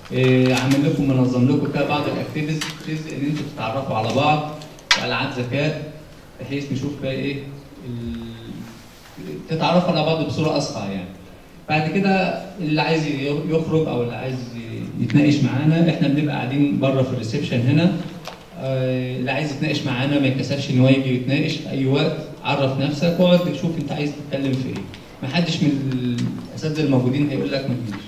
إيه، عامل لكم منظم لكم كده بعض الاكتيفيتيز ان انتوا تتعرفوا على بعض والعاب ذكاء بحيث نشوف بقى ايه ال- تتعرفوا على بعض بصوره اسرع يعني. بعد كده اللي عايز ي- يخرج او اللي عايز ي- يتناقش معانا احنا بنبقى قاعدين بره في الريسبشن هنا آه، اللي عايز يتناقش معانا ما يتكسفش ان هو يجي يتناقش في اي وقت عرف نفسك واقعد شوف انت عايز تتكلم في ايه. ما حدش من الاساتذه الموجودين هيقول لك ما تجيش.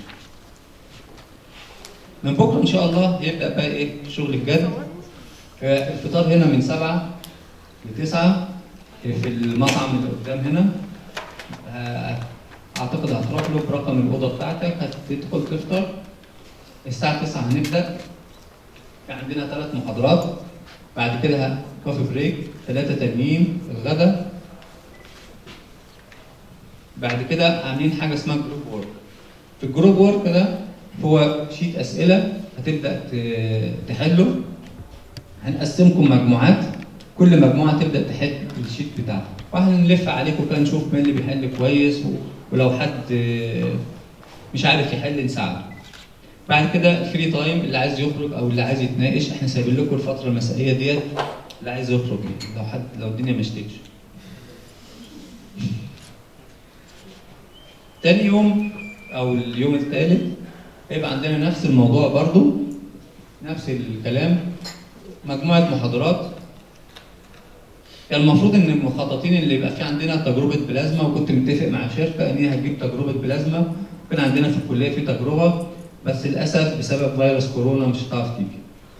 من بكره ان شاء الله يبدا بقى ايه شغل الجد الفطار هنا من سبعة لتسعة في المطعم اللي قدام هنا آه، اعتقد هتروح له برقم الاوضه بتاعتك هتدخل تفطر الساعه 9 هنبدا في عندنا ثلاث محاضرات بعد كده كوفي بريك ثلاثه تانيين الغدا بعد كده عاملين حاجه اسمها جروب وورك في الجروب وورك ده هو شيت اسئله هتبدا ت- تحله هنقسمكم مجموعات كل مجموعه تبدا تحل الشيت بتاعها وهنلف عليكم كده نشوف مين اللي بيحل كويس و- ولو حد آه، مش عارف يحل نساعده بعد كده الفري تايم اللي عايز يخرج او اللي عايز يتناقش احنا سايبين لكم الفتره المسائيه ديت اللي عايز يخرج يعني لو حد لو الدنيا ما اشتكش تاني يوم او اليوم الثالث هيبقى عندنا نفس الموضوع برضو نفس الكلام مجموعه محاضرات كان المفروض ان المخططين اللي يبقى في عندنا تجربه بلازما وكنت متفق مع شركه ان هي هتجيب تجربه بلازما كان عندنا في الكليه في تجربه بس للاسف بسبب فيروس كورونا مش هتعرف تيجي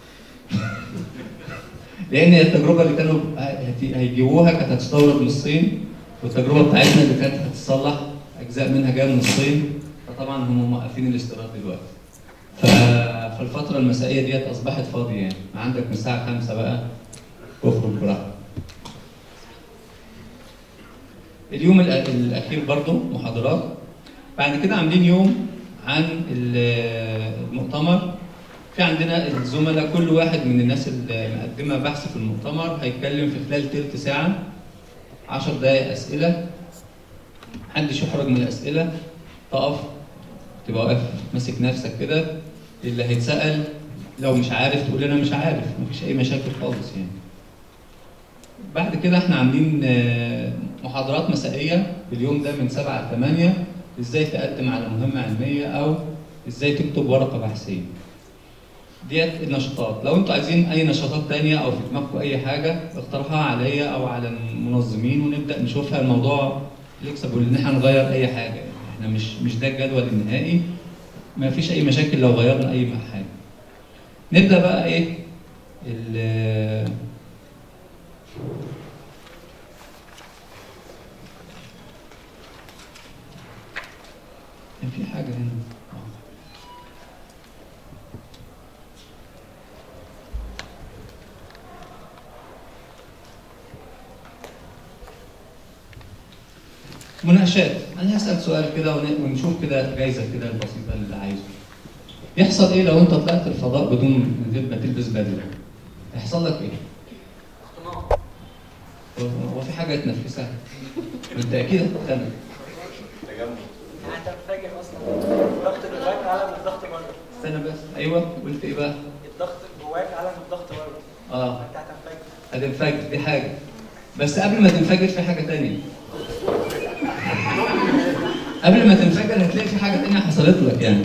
لان التجربه اللي كانوا هت- هيجيبوها كانت هتستورد من الصين والتجربه بتاعتنا اللي كانت هتصلح اجزاء منها جايه من الصين فطبعا هم موقفين الاستيراد دلوقتي ف- فالفتره المسائيه ديت اصبحت فاضيه يعني عندك من الساعه 5 بقى تخرج براحتك اليوم الأ- الاخير برضو محاضرات بعد كده عاملين يوم عن ال- المؤتمر في عندنا الزملاء كل واحد من الناس اللي مقدمه بحث في المؤتمر هيتكلم في خلال تلت ساعه 10 دقائق اسئله محدش يخرج من الاسئله تقف تبقى واقف ماسك نفسك كده اللي هيتسال لو مش عارف تقول انا مش عارف مفيش اي مشاكل خالص يعني بعد كده احنا عاملين آه، محاضرات مسائيه في اليوم ده من 7 ل 8 ازاي تقدم على مهمه علميه او ازاي تكتب ورقه بحثيه ديت النشاطات لو انتوا عايزين اي نشاطات تانية او في دماغكم اي حاجه اقترحوها عليا او على المنظمين ونبدا نشوفها الموضوع فليكسبل ان احنا نغير اي حاجه يعني احنا مش مش ده الجدول النهائي ما فيش اي مشاكل لو غيرنا اي حاجه نبدا بقى ايه ال- كان في حاجه هنا آه. مناقشات انا هسال سؤال كده ون- ونشوف كده جايزه كده البسيطه اللي عايزه يحصل ايه لو انت طلعت الفضاء بدون من غير ما تلبس بدله يحصل لك ايه هو- هو في حاجه تنفسها انت اكيد هتقتنع هتنفجر اصلا الضغط جواك اعلى من الضغط بره استنى بس ايوه قلت ايه بقى الضغط جواك اعلى من الضغط بره اه انت هتنفجر هتنفجر دي حاجه بس قبل ما تنفجر في حاجه تانية قبل ما تنفجر هتلاقي في حاجه تانية حصلت لك يعني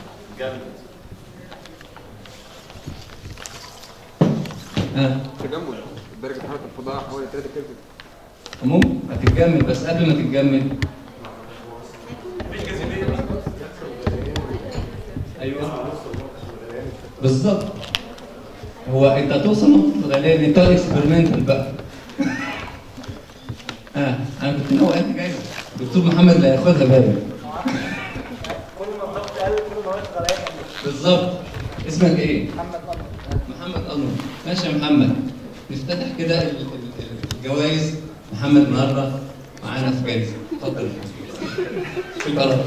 اه تجمد درجة حرارة الفضاء حوالي 3 كلفن ممكن هتتجمد بس قبل ما تتجمد ايوه بالظبط هو انت هتوصل نقطه الغليان انت اكسبيرمنتال بقى اه انا كنت ناوي ادي جايزه دكتور محمد اللي هياخدها بالي كل ما الضغط قل كل ما وقت غليان بالظبط اسمك ايه؟ محمد نضر محمد انور ماشي يا محمد نفتتح كده ال- ال- الجوائز محمد النهارده معانا في جايزه اتفضل في البلد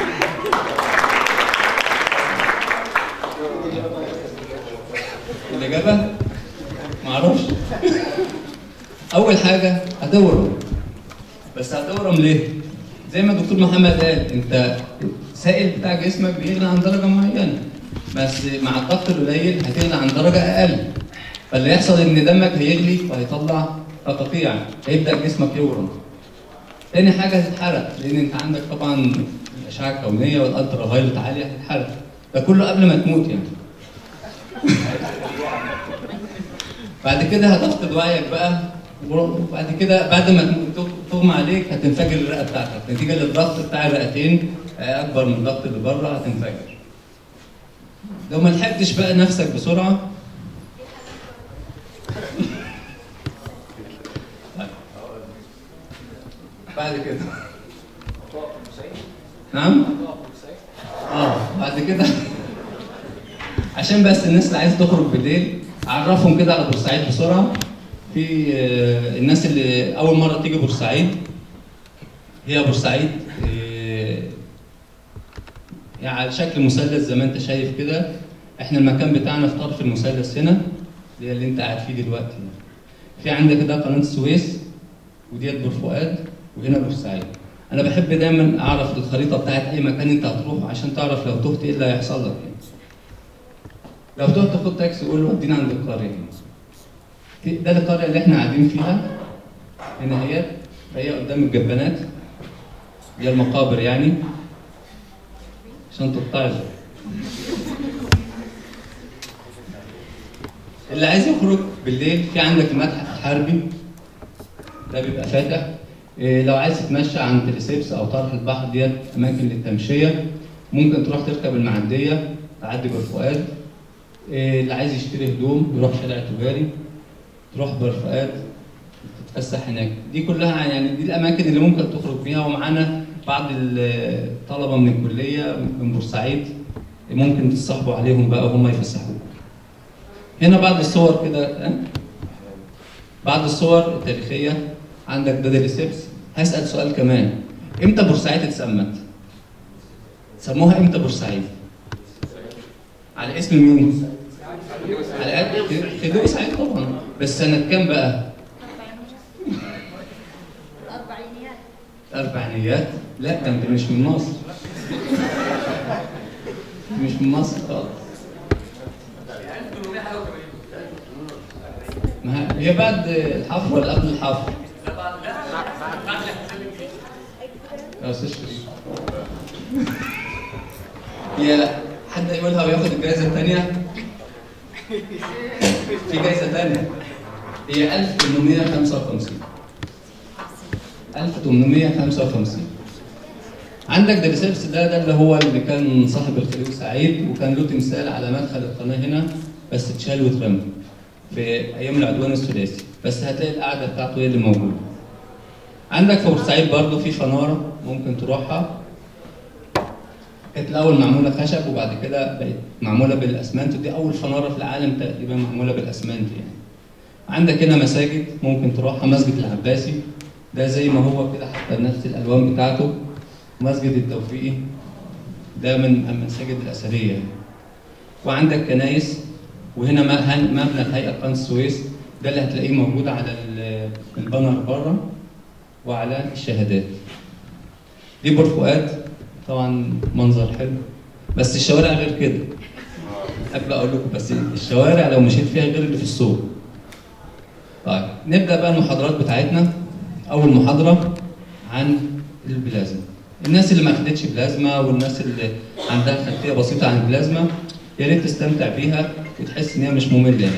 الاجابه معرفش اول حاجه هتورم بس هتورم ليه زي ما الدكتور محمد قال انت السائل بتاع جسمك بيغلى عن درجه معينه بس مع الضغط القليل هتغلي عن درجه اقل فاللي يحصل ان دمك هيغلي وهيطلع تقطيع هيبدا جسمك يورم تاني حاجه هتتحرق لان انت عندك طبعا الاشعه الكونيه والالترا فايلوت عاليه هتتحرق ده كله قبل ما تموت يعني بعد كده هتفقد وعيك بقى وبعد كده بعد ما تموت- تغمى عليك هتنفجر الرئه بتاعتك نتيجه للضغط بتاع الرئتين آه، اكبر من الضغط اللي بره هتنفجر لو ما لحقتش بقى نفسك بسرعه طيب. بعد كده نعم اه بعد كده عشان بس الناس اللي عايزه تخرج بالليل اعرفهم كده على بورسعيد بسرعه في آه، الناس اللي اول مره تيجي بورسعيد هي بورسعيد آه، يعني على شكل مثلث زي ما انت شايف كده احنا المكان بتاعنا في طرف المثلث هنا اللي هي اللي انت قاعد فيه دلوقتي في عندك ده قناه السويس وديت بور فؤاد وهنا بورسعيد انا بحب دايما اعرف الخريطه بتاعت اي مكان انت هتروحه عشان تعرف لو تهت ايه اللي هيحصل لك يعني. لو تهت خد تاكسي قول له ودينا عند القريه هنا. في- ده القريه اللي احنا قاعدين فيها هنا هي هي قدام الجبانات هي المقابر يعني عشان تتعظوا اللي عايز يخرج بالليل في عندك المتحف الحربي ده بيبقى فاتح إيه، لو عايز تتمشى عند تليسيبس او طرح البحر ديت اماكن للتمشيه ممكن تروح تركب المعديه تعدي بالفؤاد إيه، اللي عايز يشتري هدوم يروح شارع تجاري تروح بالفؤاد تتفسح هناك دي كلها يعني دي الاماكن اللي ممكن تخرج فيها ومعانا بعض الطلبه من الكليه من بورسعيد ممكن تصاحبوا عليهم بقى وهم يفسحوك هنا بعض الصور كده ها؟ بعض الصور التاريخيه عندك ده ديليسيبس هسال سؤال كمان امتى بورسعيد اتسمت؟ سموها امتى بورسعيد؟ على اسم مين؟ على قد خديوي سعيد طبعا بس سنة كام بقى؟ الأربعينيات الأربعينيات؟ لا ده أنت مش من مصر مش من مصر خالص ما هي- هي بعد الحفر ولا قبل الحفر؟ يا أستاذ شريف هي حد يقولها وياخد الجائزة الثانية؟ في جائزة ثانية هي 1855 1855 عندك ديليسيبس ده ده اللي هو اللي كان صاحب الخليل سعيد وكان له تمثال على مدخل القناه هنا بس اتشال واترمى في ايام العدوان الثلاثي بس هتلاقي القعده بتاعته هي اللي موجوده عندك في بورسعيد برضه في فناره ممكن تروحها كانت الاول معموله خشب وبعد كده بقت معموله بالاسمنت ودي اول فناره في العالم تقريبا معموله بالاسمنت يعني عندك هنا مساجد ممكن تروحها مسجد العباسي ده زي ما هو كده حتى نفس الالوان بتاعته مسجد التوفيقي ده من المساجد الاثريه يعني. وعندك كنايس وهنا م- هن- مبنى هيئه قناه السويس ده اللي هتلاقيه موجود على ال- البانر بره وعلى الشهادات دي بور فؤاد طبعا منظر حلو بس الشوارع غير كده قبل اقول لكم بس الشوارع لو مشيت فيها غير اللي في الصور طيب نبدا بقى المحاضرات بتاعتنا اول محاضره عن البلازما الناس اللي ما اخدتش بلازما والناس اللي عندها خلفيه بسيطه عن البلازما يا ريت تستمتع بيها وتحس ان هي مش ممله يعني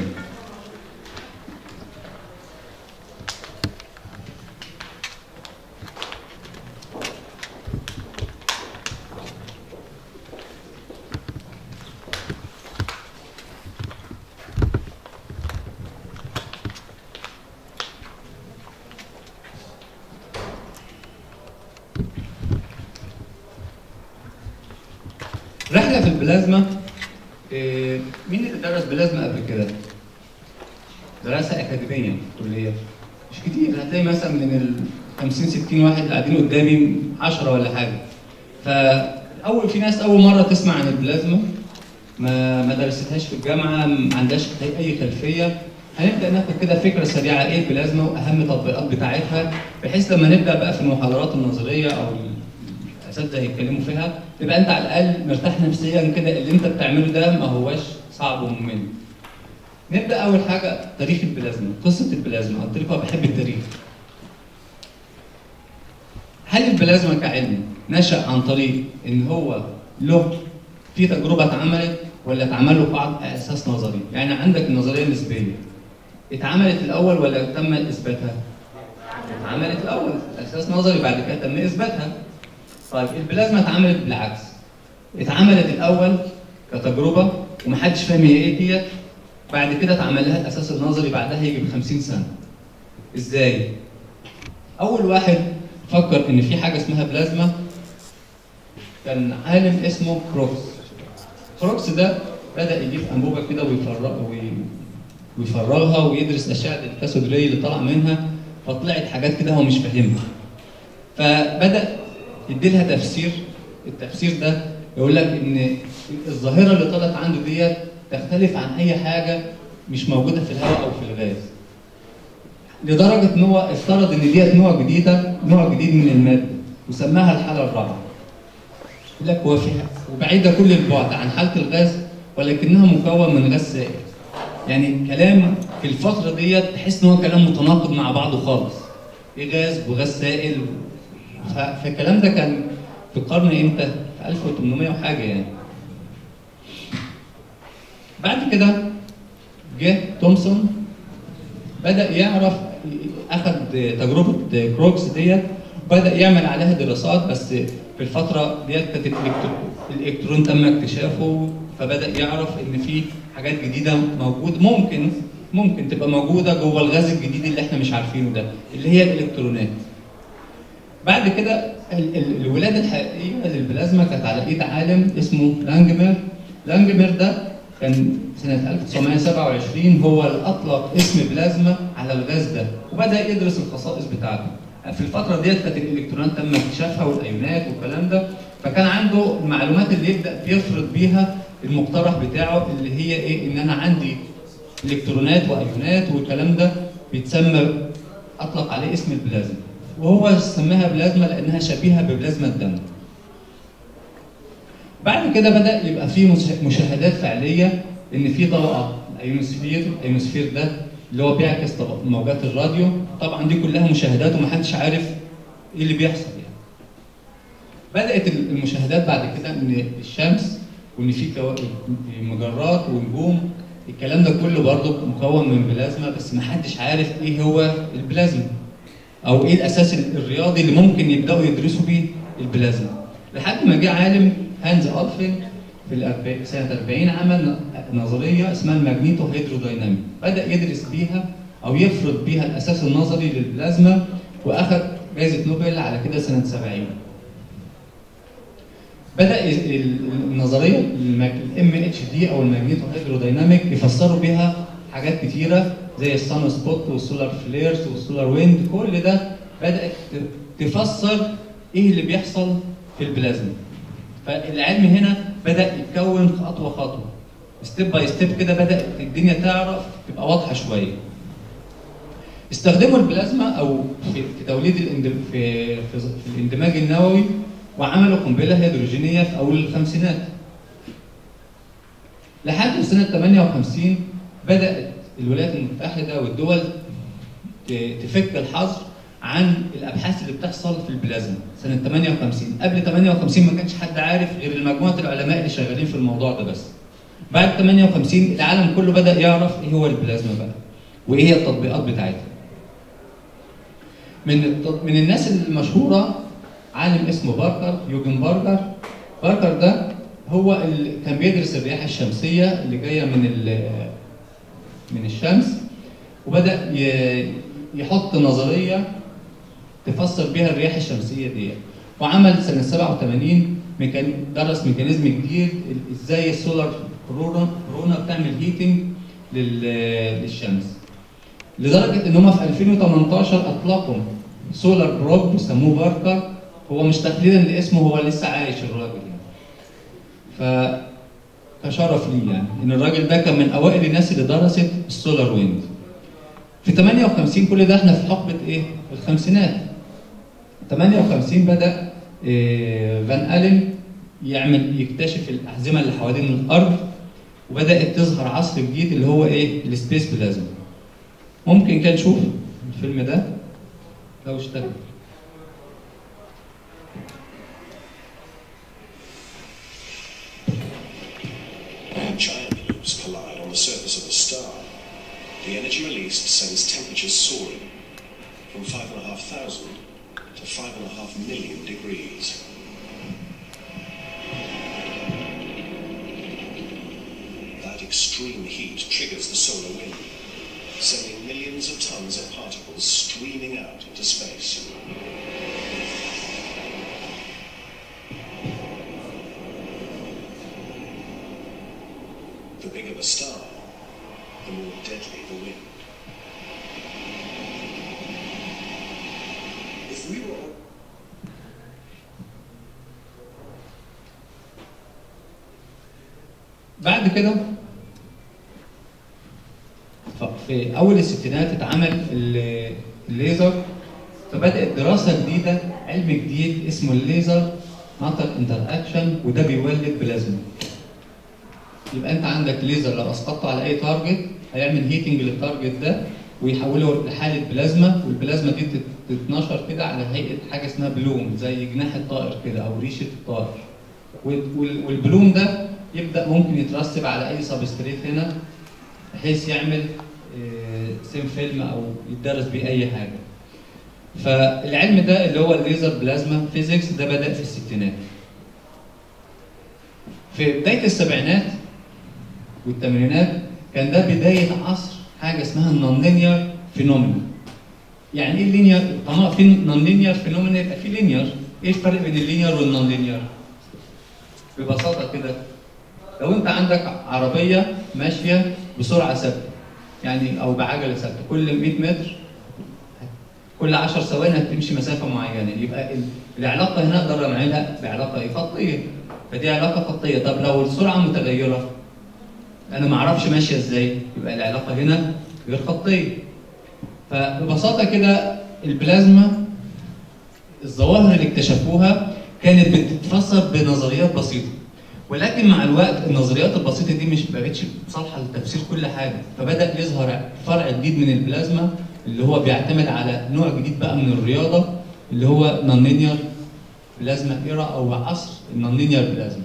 رحله في البلازما إيه، مين اللي درس بلازما قبل كده؟ دراسه اكاديميه في الكليه مش كتير هتلاقي مثلا من ال 50 60 واحد اللي قاعدين قدامي 10 ولا حاجه فاول في ناس اول مره تسمع عن البلازما ما ما درستهاش في الجامعه ما عندهاش اي خلفيه هنبدا ناخد كده فكره سريعه ايه البلازما واهم التطبيقات بتاعتها بحيث لما نبدا بقى في المحاضرات النظريه او الاساتذه هيتكلموا فيها تبقى انت على الاقل مرتاح نفسيا كده اللي انت بتعمله ده ما هوش صعب وممل نبدا اول حاجه تاريخ البلازما قصه البلازما قلت لكم بحب التاريخ هل البلازما كعلم نشا عن طريق ان هو له في تجربه اتعملت ولا اتعمل له بعض اساس نظري يعني عندك النظريه النسبيه اتعملت الاول ولا تم اثباتها اتعملت الاول اساس نظري بعد كده تم اثباتها طيب البلازما اتعملت بالعكس اتعملت الاول كتجربه ومحدش فاهم هي ايه ديت بعد كده اتعمل لها الاساس النظري بعدها يجي ب 50 سنه ازاي اول واحد فكر ان في حاجه اسمها بلازما كان عالم اسمه كروكس كروكس ده بدا يجيب انبوبه كده ويفرغ وي- ويفرغها ويدرس اشعه الكاثود راي اللي طلع منها فطلعت حاجات كده هو مش فاهمها فبدا يدي لها تفسير التفسير ده يقول لك ان الظاهره اللي طلعت عنده ديت تختلف عن اي حاجه مش موجوده في الهواء او في الغاز لدرجه ان هو افترض ان ديت نوع جديده نوع جديد من الماده وسماها الحاله الرابعه يقول لك هو فيها وبعيده كل البعد عن حاله الغاز ولكنها مكون من غاز سائل يعني كلام في الفتره ديت تحس ان هو كلام متناقض مع بعضه خالص ايه غاز وغاز سائل ف- فالكلام ده كان في القرن امتى؟ في 1800 وحاجه يعني بعد كده جه تومسون بدا يعرف اخذ تجربه كروكس ديت بدا يعمل عليها دراسات بس في الفتره ديت كانت الإلكترو- الالكترون تم اكتشافه فبدا يعرف ان في حاجات جديده موجود ممكن ممكن تبقى موجوده جوه الغاز الجديد اللي احنا مش عارفينه ده اللي هي الالكترونات بعد كده ال- ال- الولاده الحقيقيه للبلازما كانت على ايد عالم اسمه لانجمير لانجمير ده كان سنه 1927 هو اللي اطلق اسم بلازما على الغاز ده وبدا يدرس الخصائص بتاعته في الفتره ديت كانت الالكترونات تم اكتشافها والايونات والكلام ده فكان عنده المعلومات اللي يبدا يفرض بيها المقترح بتاعه اللي هي ايه ان انا عندي الكترونات وايونات والكلام ده بيتسمى اطلق عليه اسم البلازما وهو سماها بلازما لانها شبيهه ببلازما الدم بعد كده بدا يبقى في مش- مشاهدات فعليه ان في طبقه الايونوسفير الايونوسفير ده اللي هو بيعكس طبق موجات الراديو طبعا دي كلها مشاهدات ومحدش عارف ايه اللي بيحصل يعني بدات المشاهدات بعد كده ان الشمس وان في كواكب مجرات ونجوم الكلام ده كله برضه مكون من بلازما بس محدش عارف ايه هو البلازما او ايه الاساس الرياضي اللي ممكن يبداوا يدرسوا بيه البلازما لحد ما جه عالم هانز الفن في الأربع- سنه 40 عمل نظريه اسمها الماجنيتو هيدرودايناميك بدا يدرس بيها او يفرض بيها الاساس النظري للبلازما واخذ جائزه نوبل على كده سنه 70 بدا ال- ال- النظريه الام اتش دي او الماجنيتو هيدرودايناميك يفسروا بيها حاجات كتيره زي السان سبوت والسولار فليرز والسولار ويند كل ده بدات ت- تفسر ايه اللي بيحصل في البلازما فالعلم هنا بدا يتكون خطوه خطوه ستيب باي ستيب كده بدات الدنيا تعرف تبقى واضحه شويه استخدموا البلازما او في في توليد الاندم... في... في في الاندماج النووي وعملوا قنبله هيدروجينيه في اول الخمسينات لحد سنه 58 بدات الولايات المتحده والدول ت- تفك الحظر عن الابحاث اللي بتحصل في البلازما سنه 58 قبل 58 ما كانش حد عارف غير مجموعه العلماء اللي شغالين في الموضوع ده بس بعد 58 العالم كله بدا يعرف ايه هو البلازما بقى وايه هي التطبيقات بتاعتها من الت- من الناس المشهوره عالم اسمه باركر يوجن باركر باركر ده هو اللي كان بيدرس الرياح الشمسيه اللي جايه من ال- من الشمس وبدا ي- يحط نظريه تفسر بيها الرياح الشمسيه دي وعمل سنه 87 ميكان... درس ميكانيزم جديد ال- ازاي السولار كورونا كورونا بتعمل هيتنج لل... للشمس لدرجه ان هم في 2018 اطلقوا سولار بروب بيسموه باركر هو مش تقليدا لاسمه هو لسه عايش الراجل يعني ف كشرف لي يعني ان الراجل ده كان من اوائل الناس اللي درست السولار ويند في 58 كل ده احنا في حقبه ايه؟ الخمسينات 58 بدا إيه، فان الين يعمل يكتشف الاحزمه اللي حوالين الارض وبدات تظهر عصر جديد اللي هو ايه السبيس بلازما ممكن كده نشوف الفيلم ده لو اشتغل When giant loops collide on the surface of a star, the energy released sends temperatures soaring from 5,500 to 5.5 million degrees. That extreme heat triggers the solar wind, sending millions of tons of particles streaming out into space. The bigger the star, the more deadly the wind. If we were بعد كده ف- في اول الستينات اتعمل ال- الليزر فبدات دراسه جديده علم جديد اسمه الليزر ماتر انتر اكشن وده بيولد بلازما يبقى انت عندك ليزر لو اسقطته على اي تارجت هيعمل هيتنج للتارجت ده ويحوله لحاله بلازما والبلازما دي تت- تتنشر كده على هيئه حاجه اسمها بلوم زي جناح الطائر كده او ريشه الطائر وال- وال- والبلوم ده يبدا ممكن يترسب على اي سبستريت هنا بحيث يعمل سيم فيلم او يتدرس بيه اي حاجه فالعلم ده اللي هو الليزر بلازما فيزيكس ده بدا في الستينات في بدايه السبعينات والثمانينات كان ده بدايه عصر حاجه اسمها النون لينير فينومينا يعني ايه اللينير طالما في نون لينير فينومينا يبقى في لينير ايه الفرق بين اللينير والنون لينير ببساطه كده لو انت عندك عربيه ماشيه بسرعه ثابته يعني او بعجله ثابته كل 100 متر كل 10 ثواني هتمشي مسافه معينه يبقى ال- العلاقه هنا اقدر اعملها بعلاقه ايه خطيه فدي علاقه خطيه طب لو السرعه متغيره انا ما اعرفش ماشيه ازاي يبقى العلاقه هنا غير خطيه فببساطه كده البلازما الظواهر اللي اكتشفوها كانت بتتفسر بنظريات بسيطه ولكن مع الوقت النظريات البسيطه دي مش بقتش صالحه لتفسير كل حاجه فبدا يظهر فرع جديد من البلازما اللي هو بيعتمد على نوع جديد بقى من الرياضه اللي هو نون لينير بلازما ايرا او عصر النون لينير بلازما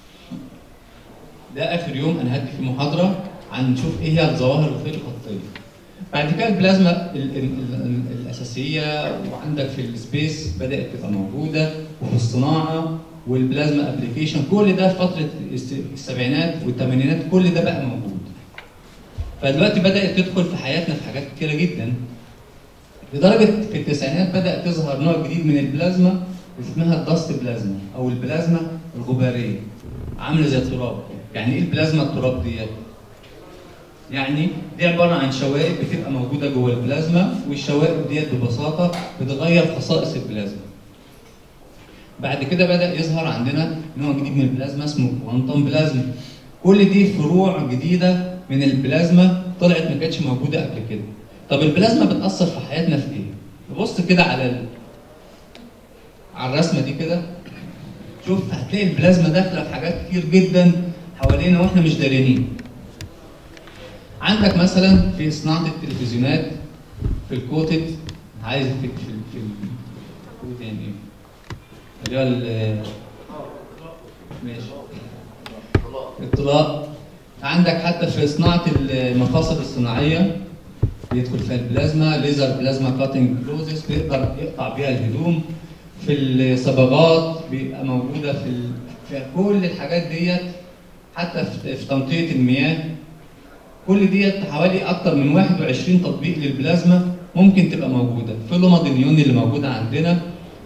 ده اخر يوم انا هدي فيه محاضره عن نشوف ايه هي الظواهر الغير خطيه بعد كده البلازما ال- ال- ال- الاساسيه وعندك في السبيس بدات تبقى موجوده وفي الصناعه والبلازما ابلكيشن كل ده في فتره الس- السبعينات والثمانينات كل ده بقى موجود فدلوقتي بدات تدخل في حياتنا في حاجات كتيره جدا لدرجه في التسعينات بدات تظهر نوع جديد من البلازما اسمها الدست بلازما او البلازما الغباريه عامله زي التراب يعني ايه البلازما التراب ديت يعني دي عباره عن شوائب بتبقى موجوده جوه البلازما والشوائب ديت ببساطه بتغير خصائص البلازما بعد كده بدا يظهر عندنا نوع جديد من البلازما اسمه كوانتم بلازما كل دي فروع جديده من البلازما طلعت ما كانتش موجوده قبل كده طب البلازما بتاثر في حياتنا في ايه نبص كده على ال... على الرسمه دي كده شوف هتلاقي البلازما داخله في حاجات كتير جدا حوالينا واحنا مش داريين عندك مثلا في صناعه التلفزيونات في الكوتد عايز في في في الكوتد يعني ايه؟ اللي هو ال- ماشي الطلاق عندك حتى في صناعه المفاصل الصناعيه بيدخل فيها البلازما ليزر بلازما كاتنج كلوزز بيقدر يقطع بيها الهدوم في الصبغات بيبقى موجوده في ال... في كل الحاجات ديت حتى في في تنقيه المياه كل ديت حوالي اكتر من 21 تطبيق للبلازما ممكن تبقى موجوده في لمض النيون اللي موجوده عندنا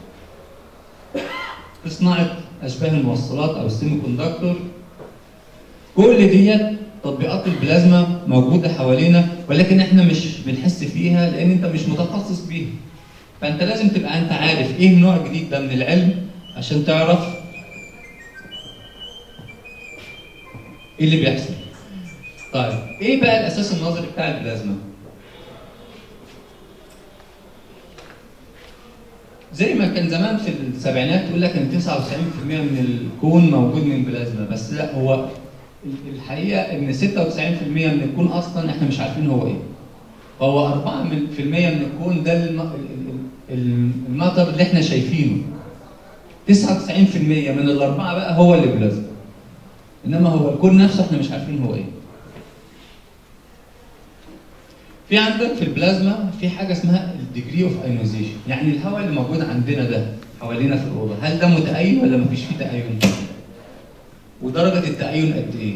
في صناعه اشباه الموصلات او السيمي كوندكتور كل ديت تطبيقات البلازما موجوده حوالينا ولكن احنا مش بنحس فيها لان انت مش متخصص بيها فانت لازم تبقى انت عارف ايه النوع الجديد ده من العلم عشان تعرف ايه اللي بيحصل طيب ايه بقى الاساس النظري بتاع البلازما زي ما كان زمان في السبعينات يقول لك ان 99% من الكون موجود من بلازما بس لا هو ال- الحقيقه ان 96% من الكون اصلا احنا مش عارفين هو ايه. هو 4% من في المية من الكون ده الم- ال- ال- ال- المطر اللي احنا شايفينه. 99% من الاربعه بقى هو اللي بلازما. انما هو الكون نفسه احنا مش عارفين هو ايه. في عندك في البلازما في حاجه اسمها الديجري اوف ايونيزيشن يعني الهواء اللي موجود عندنا ده حوالينا في الاوضه هل ده متأين ولا مفيش فيه تأين؟ ودرجه التأين قد ايه؟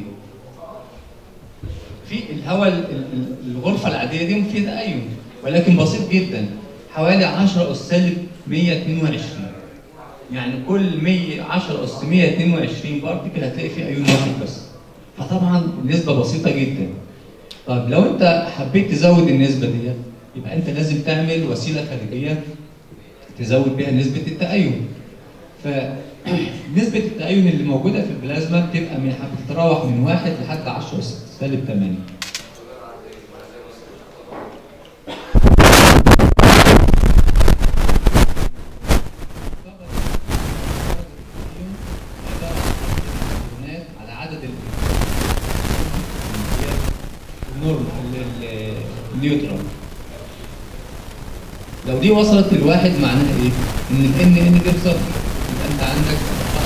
في الهواء ال- ال- الغرفه العاديه دي فيه تأين ولكن بسيط جدا حوالي 10 اس سالب 122 يعني كل 110 اس 122 بارتكل هتلاقي فيه ايون واحد بس فطبعا النسبه بسيطه جدا طب لو انت حبيت تزود النسبه دي يبقى انت لازم تعمل وسيله خارجيه تزود بيها نسبه التأين فنسبه التأين اللي موجوده في البلازما بتبقى من بتتراوح من 1 لحد 10 سالب 8 على عدد النورمال النيوترال لو دي وصلت للواحد معناها ايه؟ ان ال ان ان دي بصفر يبقى انت عندك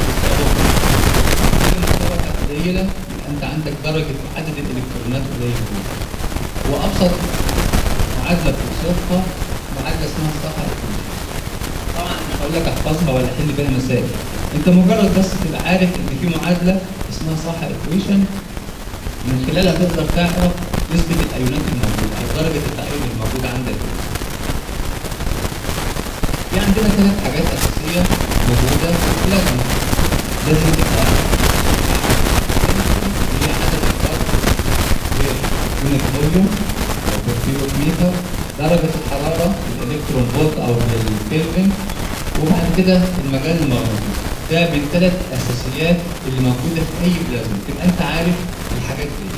قليله يبقى انت عندك درجه عدد الالكترونات قليل وابسط معادله بتوصفها معادله اسمها الصفحه طبعا مش هقول لك احفظها ولا حل بيها مسائل انت مجرد بس تبقى عارف ان في معادله اسمها صح ايكويشن من خلالها تقدر تعرف نسبه الايونات الموجوده او درجه التأين الموجوده عندك في عندنا ثلاث حاجات اساسيه موجوده في البلازما لازم تبقى هي عدد الفرق يونت فوليوم او بالكيلو متر درجه الحراره الالكترون فولت او بالكلفن وبعد كده المجال المغناطيسي ده من ثلاث اساسيات اللي موجوده في اي بلازما تبقى انت عارف الحاجات دي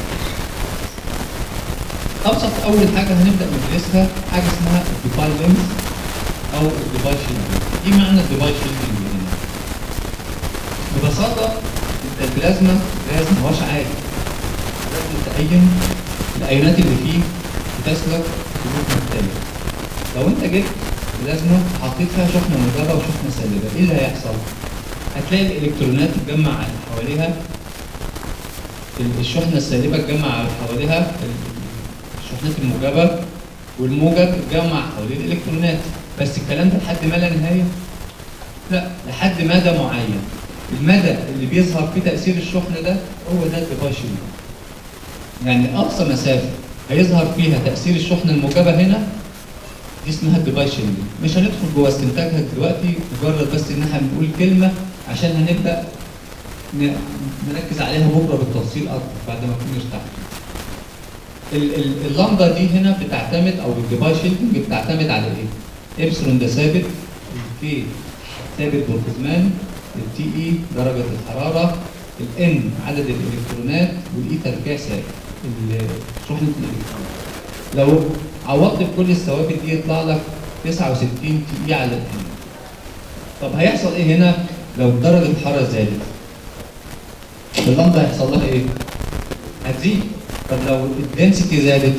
ابسط اول حاجه هنبدا ندرسها حاجه اسمها الديفاي لينز او الديفاي شيلدنج ايه معنى الديفاي شيلدنج هنا ببساطه انت البلازما غاز ما هوش عادي لازم تعين الايونات اللي فيه بتسلك سلوك مختلف لو انت جبت بلازما حطيت فيها شحنه موجبه وشحنه سالبه ايه اللي هيحصل؟ هتلاقي الالكترونات تتجمع حواليها الشحنه السالبه تجمع حواليها الشحنات الموجبه والموجب تجمع حوالين الالكترونات بس الكلام ده لحد ما لا نهايه؟ لا لحد مدى معين المدى اللي بيظهر فيه تاثير الشحنه ده هو ده الديفايشن يعني اقصى مسافه هيظهر فيها تاثير الشحنه الموجبه هنا دي اسمها الديفايشن مش هندخل جوه استنتاجها دلوقتي مجرد بس ان احنا بنقول كلمه عشان هنبدا ن- نركز عليها بكره بالتفصيل اكتر بعد ما نكون ارتحنا. ال- ال- اللمبه دي هنا بتعتمد او الديفايس شيلدنج بتعتمد على ايه؟ ابسلون ده ثابت الكي ثابت بالقزمان التي اي درجه الحراره الان عدد الالكترونات والاي تربيع ثابت ال- شحنه الالكترون لو عوضت بكل الثوابت دي يطلع لك 69 تي اي على الان طب هيحصل ايه هنا لو درجه الحراره زادت؟ اللمبه هيحصل لها ايه؟ هتزيد طب لو الدنسيتي زادت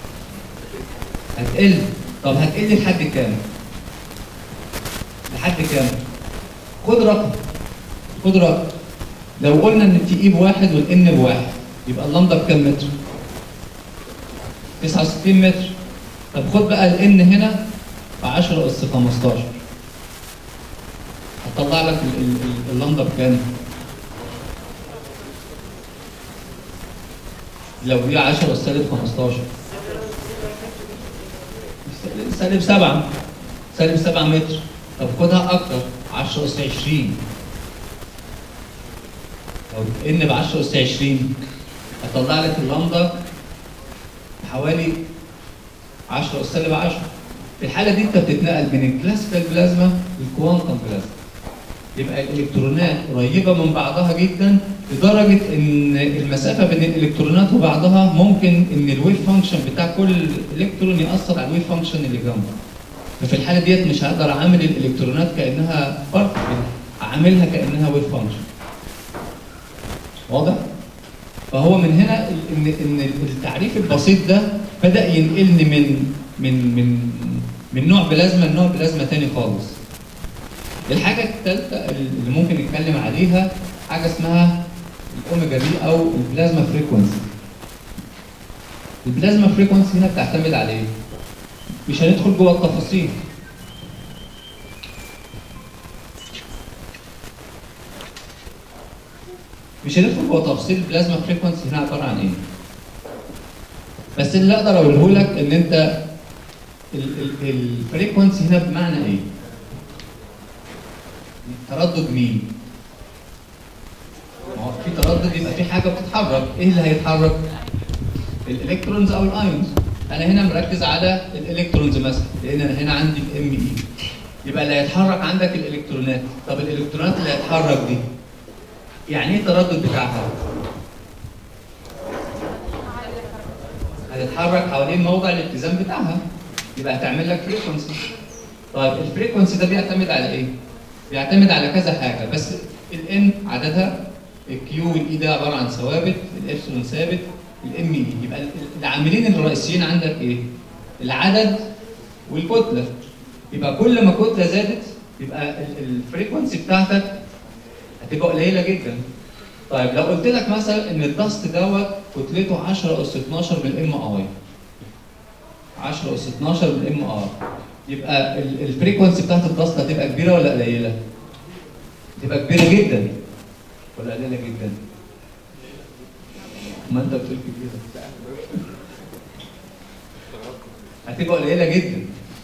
هتقل طب هتقل لحد كام؟ لحد كام؟ خد رقم خد رقم لو قلنا ان التي اي بواحد والان بواحد يبقى اللمبه بكام متر؟ 69 متر طب خد بقى الان هنا ب 10 اس 15 هتطلع لك ال- ال- ال- اللمبه بكام؟ لو هي 10 اس سالب 15 سالب 7 سالب 7 متر طب خدها اكتر 10 اس 20 لو ان ب 10 اس 20 هطلع لك اللمبه حوالي 10 اس سالب 10 في الحاله دي انت بتتنقل من الكلاسيكال بلازما للكوانتم بلازما يبقى الالكترونات قريبه من بعضها جدا لدرجه ان المسافه بين الالكترونات وبعضها ممكن ان الويف فانكشن بتاع كل الكترون ياثر على الويف فانكشن اللي جنبه ففي الحاله ديت مش هقدر اعامل الالكترونات كانها بارتكل اعاملها كانها ويف فانكشن واضح؟ فهو من هنا ال- ان ان التعريف البسيط ده بدا ينقلني من من من من نوع بلازما لنوع بلازما تاني خالص. الحاجه الثالثه اللي ممكن نتكلم عليها حاجه اسمها الاوميجا دي او البلازما فريكونسي. البلازما فريكونسي هنا بتعتمد على ايه؟ مش هندخل جوه التفاصيل. مش هندخل جوه تفاصيل البلازما فريكونسي هنا عباره عن ايه؟ بس اللي اقدر اقوله لك ان انت الفريكونسي هنا بمعنى ايه؟ تردد مين؟ ما هو في تردد يبقى في حاجه بتتحرك، ايه اللي هيتحرك؟ الالكترونز او الايونز انا هنا مركز على الالكترونز مثلا لان انا هنا عندي الام اي يبقى اللي هيتحرك عندك الالكترونات طب الالكترونات اللي هيتحرك دي يعني ايه التردد بتاعها؟ هتتحرك حوالين موضع الاتزان بتاعها يبقى هتعمل لك فريكونسي طيب الفريكونسي ده بيعتمد على ايه؟ بيعتمد على كذا حاجه بس الان عددها الكيو والاي ده عباره عن ثوابت الابسلون ثابت الام اي يبقى ال- العاملين الرئيسيين عندك ايه؟ العدد والكتله يبقى كل ما كتله زادت يبقى ال- الفريكونسي بتاعتك هتبقى قليله جدا طيب لو قلت لك مثلا ان الضغط دوت كتلته 10 اس 12 بالام اي 10 اس 12 بالام ار يبقى ال- الفريكونسي بتاعت الضغط هتبقى كبيره ولا قليله؟ تبقى كبيره جدا ولا قليله جدا؟ ما انت بتقول كبيره هتبقى قليله جدا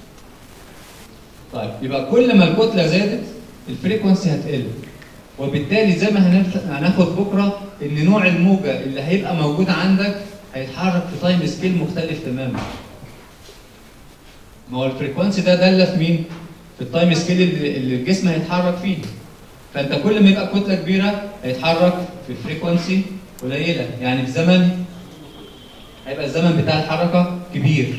طيب يبقى كل ما الكتله زادت الفريكونسي هتقل وبالتالي زي ما هنف- هناخد بكره ان نوع الموجه اللي هيبقى موجود عندك هيتحرك في تايم سكيل مختلف تماما. ما هو الفريكونسي ده داله في مين؟ في التايم سكيل اللي اللي الجسم هيتحرك فيه. فانت كل ما يبقى كتله كبيره هيتحرك في فريكونسي قليله، يعني في زمن هيبقى الزمن بتاع الحركه كبير.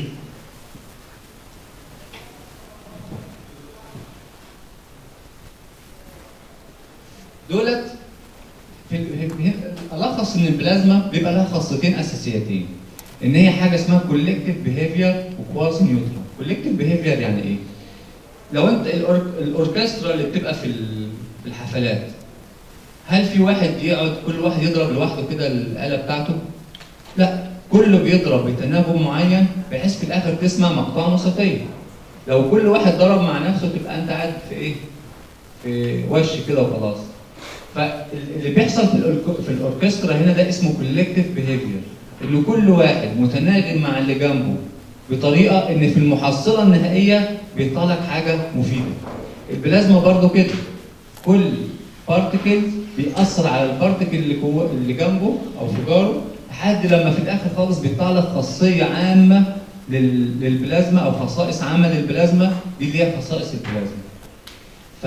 دولت في ال- هنا- الخص ان البلازما بيبقى لها خاصيتين اساسيتين ان هي حاجه اسمها كولكتيف بيهيفير وكوازي نيوترال كولكتيف بيهيفير يعني ايه لو انت الأورك- الاوركسترا اللي بتبقى في ال- في الحفلات هل في واحد يقعد كل واحد يضرب لوحده كده الاله بتاعته لا كله بيضرب بتناغم معين بحيث في الاخر تسمع مقطوعه موسيقيه لو كل واحد ضرب مع نفسه تبقى انت قاعد في ايه في وش كده وخلاص فاللي بيحصل في الأورك- في الاوركسترا هنا ده اسمه كولكتيف بيهيفير ان كل واحد متناغم مع اللي جنبه بطريقه ان في المحصله النهائيه بيطلع لك حاجه مفيده البلازما برضو كده كل بارتكل بيأثر على البارتكل اللي جوه اللي جنبه او في جاره لحد لما في الاخر خالص بيطلع لك خاصيه عامه لل- للبلازما او خصائص عامه للبلازما دي اللي هي خصائص البلازما. ف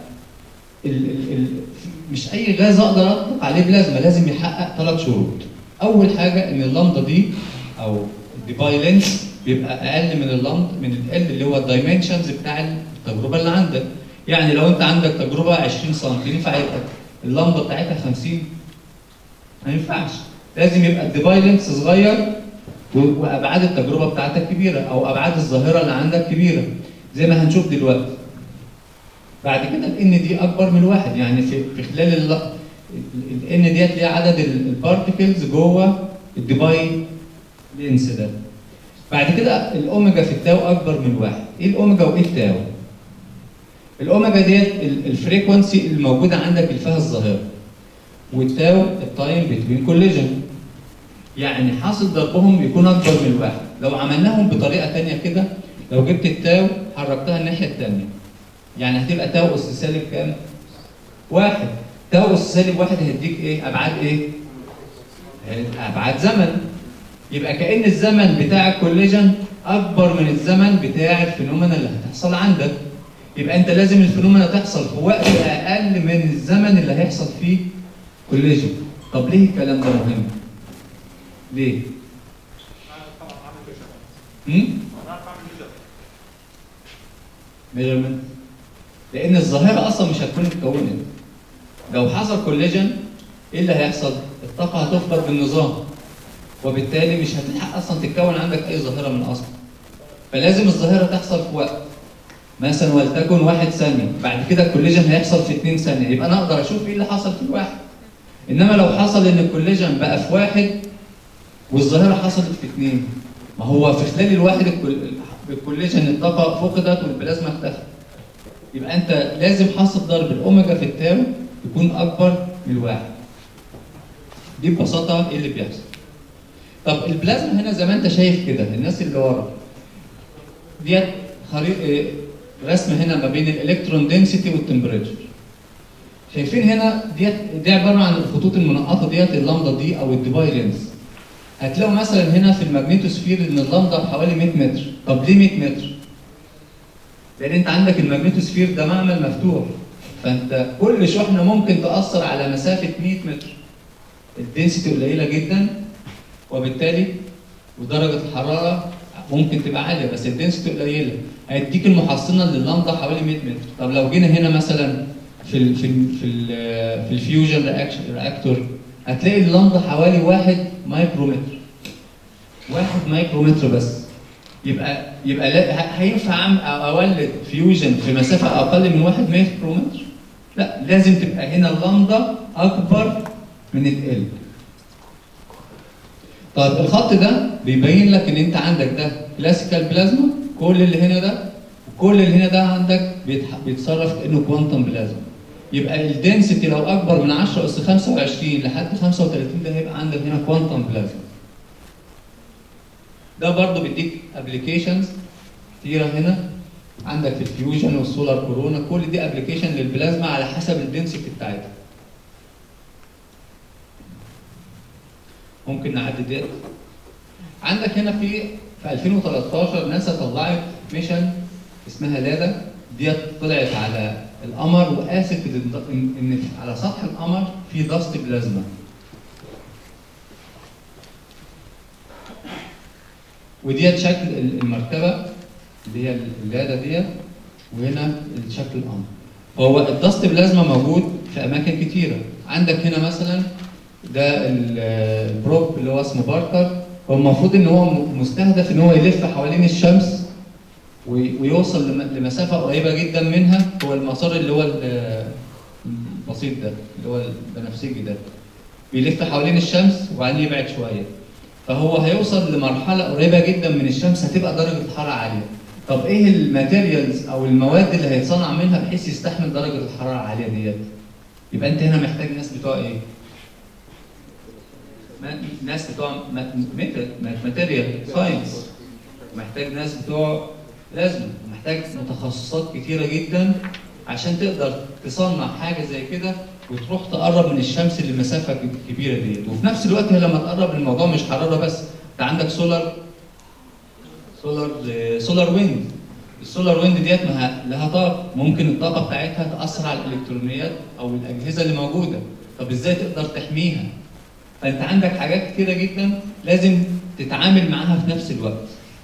ال ال ال مش اي غاز اقدر اطلق عليه بلازما لازم يحقق ثلاث شروط. اول حاجه ان اللمضه دي او الديباي لينس بيبقى اقل من اللمض من ال اللي هو الدايمنشنز بتاع التجربه اللي عندك. يعني لو انت عندك تجربه 20 سم ينفع يبقى اللمضه بتاعتها 50 ما ينفعش لازم يبقى الديباي لينس صغير و- وابعاد التجربه بتاعتك كبيره او ابعاد الظاهره اللي عندك كبيره زي ما هنشوف دلوقتي. بعد كده الان دي اكبر من واحد يعني في في خلال الان ديت ليها عدد البارتكلز جوه الديباي لينس ده. بعد كده الاوميجا في التاو اكبر من واحد. ايه الاوميجا وايه التاو؟ الاوميجا ديت ال- الفريكونسي الموجوده عندك اللي فيها الظاهره. والتاو التايم بتوين كوليجن. يعني حاصل ضربهم يكون اكبر من واحد. لو عملناهم بطريقه ثانيه كده لو جبت التاو حركتها الناحيه الثانيه. يعني هتبقى تاو اس سالب كام؟ واحد. تاو اس سالب واحد هيديك ايه؟ ابعاد ايه؟ ابعاد زمن. يبقى كأن الزمن بتاع الكوليجن اكبر من الزمن بتاع الفينومينا اللي هتحصل عندك. يبقى انت لازم الفينومينا تحصل في وقت اقل من الزمن اللي هيحصل فيه كوليجن. طب ليه الكلام ده مهم؟ ليه؟ هم؟ ميجرمنت لان الظاهره اصلا مش هتكون اتكونت لو حصل كوليجن ايه اللي هيحصل؟ الطاقه هتفقد بالنظام وبالتالي مش هتلحق اصلا تتكون عندك اي ظاهره من اصلا فلازم الظاهره تحصل في وقت مثلا ولتكن واحد ثانيه بعد كده الكوليجن هيحصل في اثنين ثانيه يبقى انا اقدر اشوف ايه اللي حصل في الواحد انما لو حصل ان الكوليجن بقى في واحد والظاهره حصلت في اثنين ما هو في خلال الواحد الكل- الكوليجن الطاقه فقدت والبلازما اختفت يبقى انت لازم حاصل ضرب الاوميجا في التاو يكون اكبر من الواحد دي ببساطه ايه اللي بيحصل طب البلازما هنا زي ما انت شايف كده الناس اللي ورا ديت خريطه إيه، رسم هنا ما بين الالكترون دنسيتي والتمبريتشر شايفين هنا ديت دي عباره عن الخطوط المنقطه ديت اللامدا دي او الديباي لينز هتلاقوا مثلا هنا في الماجنيتوسفير ان اللامدا بحوالي 100 متر طب ليه 100 متر؟ لان انت عندك الماجنيتوسفير ده معمل مفتوح فانت كل شحنه ممكن تاثر على مسافه 100 متر الدنسيتي قليله جدا وبالتالي ودرجه الحراره ممكن تبقى عاليه بس الدنسيتي قليله هيديك المحصنه لللامدا حوالي 100 متر طب لو جينا هنا مثلا في ال في ال في ال في الفيوجن رياكشن رياكتور هتلاقي اللامدا حوالي 1 مايكرومتر 1 مايكرومتر بس يبقى يبقى لا ه- هينفع أعمل- اولد فيوجن في مسافه اقل من 1 مايكرومتر؟ لا لازم تبقى هنا اللامدا اكبر من ال طيب الخط ده بيبين لك ان انت عندك ده كلاسيكال بلازما كل اللي هنا ده وكل اللي هنا ده عندك بيتح- بيتصرف كانه كوانتم بلازما يبقى الدنسيتي لو اكبر من 10 اس 25 لحد 35 ده هيبقى عندك هنا كوانتم بلازما ده برضه بيديك ابلكيشنز كتيره هنا عندك في الفيوجن والسولار كورونا كل دي ابلكيشن للبلازما على حسب الدنسيتي بتاعتها ممكن نعدي ديت عندك هنا في في 2013 ناسا طلعت ميشن اسمها لادا ديت طلعت على القمر وقاست ان إن على سطح القمر في ضغط بلازما وديت شكل المركبه اللي هي اللادا ديت وهنا شكل القمر هو الضغط بلازما موجود في اماكن كتيره عندك هنا مثلا ده ال- البروب اللي هو اسمه باركر هو المفروض ان هو م- مستهدف ان هو يلف حوالين الشمس وي- ويوصل لم- لمسافه قريبه جدا منها هو المسار اللي هو ال- البسيط ده اللي هو البنفسجي ده بيلف حوالين الشمس وبعدين يبعد شويه فهو هيوصل لمرحله قريبه جدا من الشمس هتبقى درجه الحراره عاليه طب ايه الماتيريالز او المواد اللي هيتصنع منها بحيث يستحمل درجه الحراره العاليه ديت يبقى انت هنا محتاج ناس بتوع ايه ما- ناس بتوع ماتيريال ساينس محتاج ناس بتوع لازم محتاج متخصصات كتيره جدا عشان تقدر تصنع حاجه زي كده وتروح تقرب من الشمس لمسافه ك- كبيره ديت وفي نفس الوقت هي لما تقرب الموضوع مش حراره بس انت عندك سولار سولار سولار ويند السولار ويند ديت ما ه- لها طاقه ممكن الطاقه بتاعتها تاثر على الالكترونيات او الاجهزه اللي موجوده طب ازاي تقدر تحميها فانت عندك حاجات كتيره جدا لازم تتعامل معاها في نفس الوقت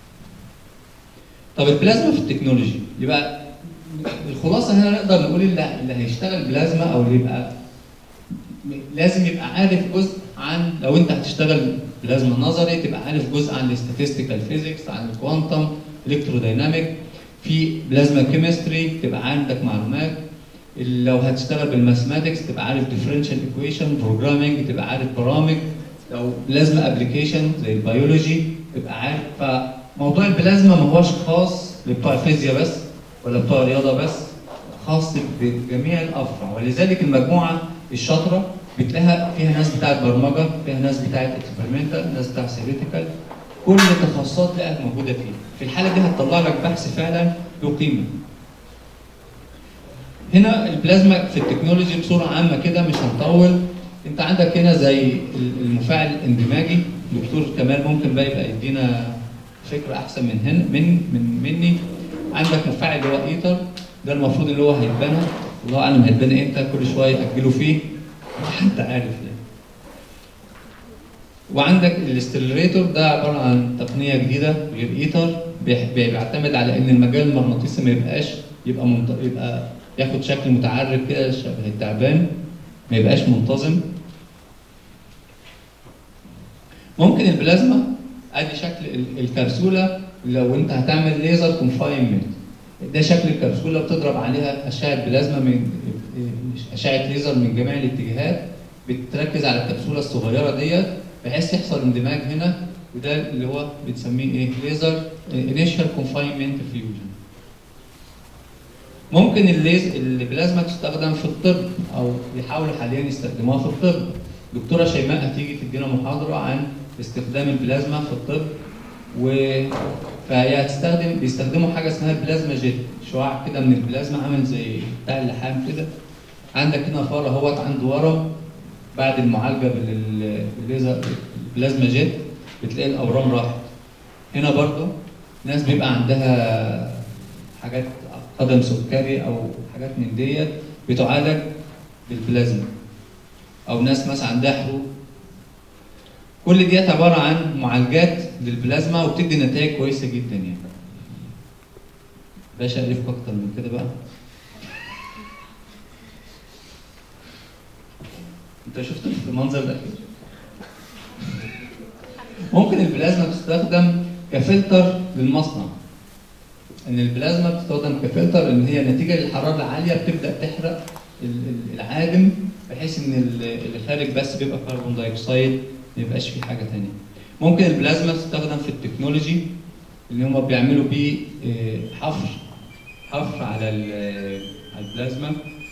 طب البلازما في التكنولوجي يبقى الخلاصه هنا نقدر نقول اللي, اللي هيشتغل بلازما او اللي يبقى لازم يبقى عارف جزء عن لو انت هتشتغل بلازما نظري تبقى عارف جزء عن الاستاتستيكال فيزيكس عن الكوانتم الكتروديناميك في بلازما كيمستري تبقى عندك معلومات لو هتشتغل بالماثماتكس تبقى عارف ديفرنشال ايكويشن بروجرامنج تبقى عارف برامج لو بلازما ابلكيشن زي البيولوجي تبقى عارف فموضوع البلازما ما هوش خاص لبتوع الفيزياء بس ولا بتوع الرياضه بس خاص بجميع الافرع ولذلك المجموعه الشاطره بتلاقيها فيها ناس بتاعت برمجه فيها ناس بتاعت اكسبيرمنتال ناس بتاعت ثيوريتيكال كل التخصصات تلاقيها موجوده فيه في الحاله دي هتطلع لك بحث فعلا له قيمه هنا البلازما في التكنولوجي بصوره عامه كده مش هنطول انت عندك هنا زي المفاعل الاندماجي دكتور كمال ممكن بقى يبقى يدينا فكره احسن من هنا من من مني عندك مفاعل اللي هو ايتر ده المفروض اللي هو هيتبنى الله اعلم هيتبنى امتى كل شويه ياجلوا فيه حد عارف يعني وعندك الاستيلريتور ده عباره عن تقنيه جديده غير ايتر بيح- بيعتمد على ان المجال المغناطيسي ما يبقاش يبقى منت... يبقى ياخد شكل متعرج كده شبه التعبان ما يبقاش منتظم ممكن البلازما ادي شكل ال- الكبسوله لو انت هتعمل ليزر كونفاينمنت ده شكل الكبسوله بتضرب عليها اشعه بلازما من اشعه ليزر من جميع الاتجاهات بتركز على الكبسوله الصغيره ديت بحيث يحصل اندماج هنا وده اللي هو بنسميه ايه ليزر انيشال كونفاينمنت فيوجن ممكن الليز البلازما تستخدم في الطب او بيحاولوا حاليا يستخدموها في الطب دكتوره شيماء هتيجي تدينا محاضره عن استخدام البلازما في الطب و فهي هتستخدم بيستخدموا حاجه اسمها البلازما جيت شعاع كده من البلازما عامل زي بتاع اللحام كده عندك هنا فار اهوت عنده ورم بعد المعالجه بال- بالليزر البلازما جيت بتلاقي الاورام راحت هنا برضو ناس بيبقى عندها حاجات قدم سكري او حاجات من ديت بتعالج بالبلازما او ناس مثلا عندها حروق كل ديت عباره عن معالجات للبلازما وبتدي نتائج كويسه جدا يعني باشا الفكم اكتر من كده بقى انت شفت المنظر ده ممكن البلازما تستخدم كفلتر للمصنع ان البلازما بتستخدم كفلتر ان هي نتيجه للحراره العاليه بتبدا تحرق ال- ال- العادم بحيث ان ال- اللي خارج بس بيبقى كربون دايوكسيد ما يبقاش فيه حاجه ثانيه ممكن البلازما تستخدم في التكنولوجي اللي هم بيعملوا بيه آه، حفر حفر على ال- على البلازما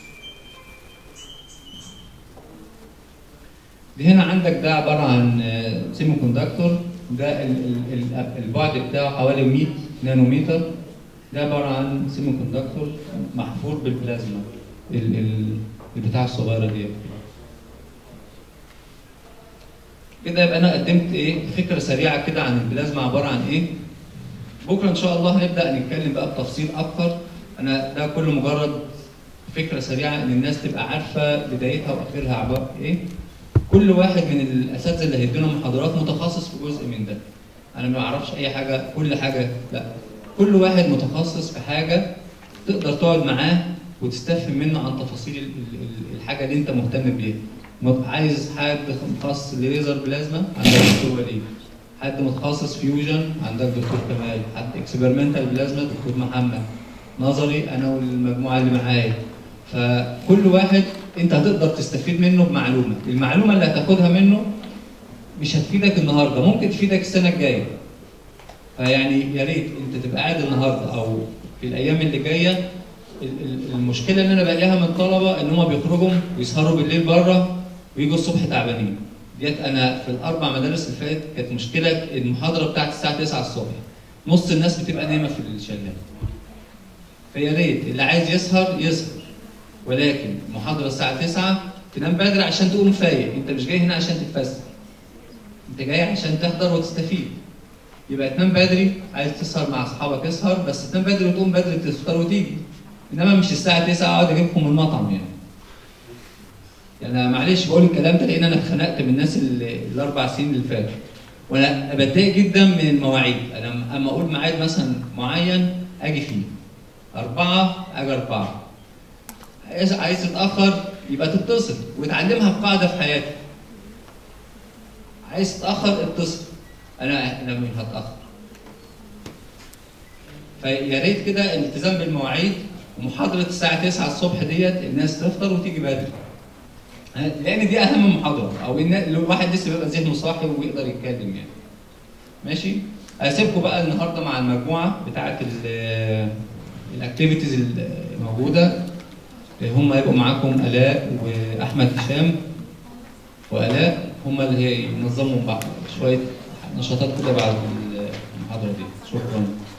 دي هنا عندك ده عباره عن سيمي كوندكتور ده ال- ال- ال- البعد بتاعه حوالي 100 نانومتر ده عباره عن سيمي كوندكتور محفور بالبلازما ال- ال- البتاعه الصغيره دي كده يبقى انا قدمت ايه فكره سريعه كده عن البلازما عباره عن ايه بكره ان شاء الله هنبدا نتكلم بقى بتفصيل اكتر انا ده كله مجرد فكره سريعه ان الناس تبقى عارفه بدايتها واخرها عباره ايه كل واحد من الاساتذه اللي هيدونا محاضرات متخصص في جزء من ده انا ما اعرفش اي حاجه كل حاجه لا كل واحد متخصص في حاجه تقدر تقعد معاه وتستفهم منه عن تفاصيل ال- ال- ال- الحاجه اللي انت مهتم بيها مت- عايز حد متخصص ليزر بلازما عندك دكتور وليد حد متخصص فيوجن عندك دكتور كمال حد اكسبيرمنتال بلازما دكتور محمد نظري انا والمجموعه اللي معايا فكل واحد انت هتقدر تستفيد منه بمعلومه المعلومه اللي هتاخدها منه مش هتفيدك النهارده ممكن تفيدك السنه الجايه فيعني يا ريت انت تبقى قاعد النهارده او في الايام اللي جايه ال- ال- المشكله اللي انا بلاقيها من الطلبه ان هم بيخرجوا ويسهروا بالليل بره ويجوا الصبح تعبانين ديت انا في الاربع مدارس اللي فاتت كانت مشكله المحاضره بتاعت الساعه 9 الصبح نص الناس بتبقى نايمه في الشلال فيا ريت اللي عايز يسهر يسهر ولكن محاضره الساعه 9 تنام بدري عشان تقوم فايق انت مش جاي هنا عشان تتفسح انت جاي عشان تحضر وتستفيد يبقى تنام بدري عايز تسهر مع اصحابك اسهر بس تنام بدري وتقوم بدري تفطر وتيجي انما مش الساعه 9 اقعد اجيبكم من المطعم يعني يعني أنا معلش بقول الكلام ده لان انا اتخنقت من الناس اللي الاربع سنين اللي فاتوا وانا بتضايق جدا من المواعيد انا اما اقول ميعاد مثلا معين اجي فيه أربعة أجي أربعة عايز عايز تتأخر يبقى تتصل وتعلمها بقاعدة في حياتك عايز تتأخر اتصل أنا أنا مش هتأخر فيا ريت كده الالتزام بالمواعيد ومحاضرة الساعة 9 الصبح ديت الناس تفطر وتيجي بدري لأن دي أهم محاضرة أو إن الواحد لسه بيبقى ذهنه صاحي ويقدر يتكلم يعني ماشي هسيبكم بقى النهارده مع المجموعة بتاعة الاكتيفيتيز الموجودة هم هيبقوا معاكم آلاء وأحمد هشام وآلاء هم اللي هينظموا بعض شوية نشاطات كده بعد المحاضرة دي شكرا